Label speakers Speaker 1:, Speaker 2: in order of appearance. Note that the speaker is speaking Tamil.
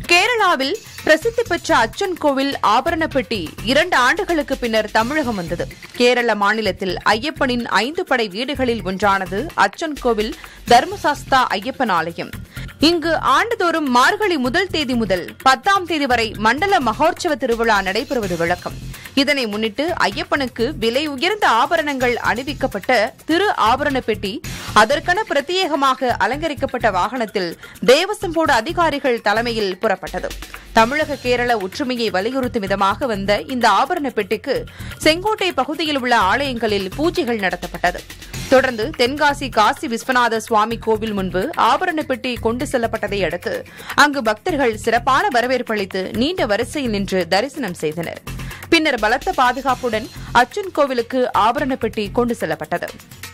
Speaker 1: கேரளாவில் பிரசித்தி பெற்ற அச்சன் கோவில் ஆபரண பெட்டி இரண்டு ஆண்டுகளுக்கு பின்னர் தமிழகம் வந்தது கேரள மாநிலத்தில் ஐயப்பனின் ஐந்து படை வீடுகளில் ஒன்றானது அச்சன் கோவில் தர்மசாஸ்தா ஐயப்பன் ஆலயம் இங்கு ஆண்டுதோறும் மார்கழி முதல் தேதி முதல் பத்தாம் தேதி வரை மண்டல மகோற்சவ திருவிழா நடைபெறுவது வழக்கம் இதனை முன்னிட்டு ஐயப்பனுக்கு விலை உயர்ந்த ஆபரணங்கள் அணிவிக்கப்பட்ட திரு ஆபரண பெட்டி அதற்கென பிரத்யேகமாக அலங்கரிக்கப்பட்ட வாகனத்தில் தேவசம் போர்டு அதிகாரிகள் தலைமையில் புறப்பட்டது தமிழக கேரள ஒற்றுமையை வலியுறுத்தும் விதமாக வந்த இந்த ஆபரண பெட்டிக்கு செங்கோட்டை பகுதியில் உள்ள ஆலயங்களில் பூஜைகள் நடத்தப்பட்டது தொடர்ந்து தென்காசி காசி விஸ்வநாத சுவாமி கோவில் முன்பு ஆபரண பெட்டி கொண்டு செல்லப்பட்டதை அடுத்து அங்கு பக்தர்கள் சிறப்பான வரவேற்பு அளித்து நீண்ட வரிசையில் நின்று தரிசனம் செய்தனர் பின்னர் பலத்த பாதுகாப்புடன் அச்சன் கோவிலுக்கு ஆபரண பெட்டி கொண்டு செல்லப்பட்டது